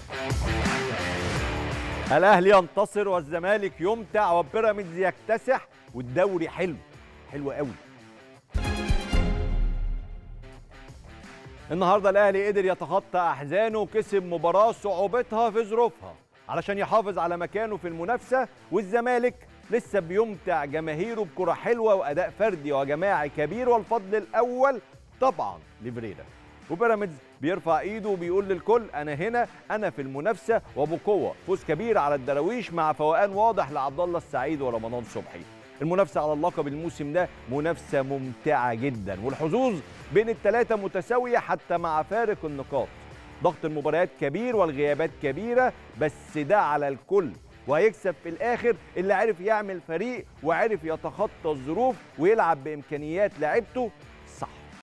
الاهلي ينتصر والزمالك يمتع وبيراميدز يكتسح والدوري حلو حلو قوي النهارده الاهلي قدر يتخطى احزانه وكسب مباراه صعوبتها في ظروفها علشان يحافظ على مكانه في المنافسه والزمالك لسه بيمتع جماهيره بكره حلوه واداء فردي وجماعي كبير والفضل الاول طبعا لفريرا وبيراميدز بيرفع ايده وبيقول للكل انا هنا انا في المنافسه وبقوه فوز كبير على الدراويش مع فوقان واضح لعبد الله السعيد ورمضان صبحي المنافسه على اللقب الموسم ده منافسه ممتعه جدا والحظوظ بين الثلاثه متساويه حتى مع فارق النقاط ضغط المباريات كبير والغيابات كبيره بس ده على الكل وهيكسب في الاخر اللي عرف يعمل فريق وعرف يتخطى الظروف ويلعب بامكانيات لعيبته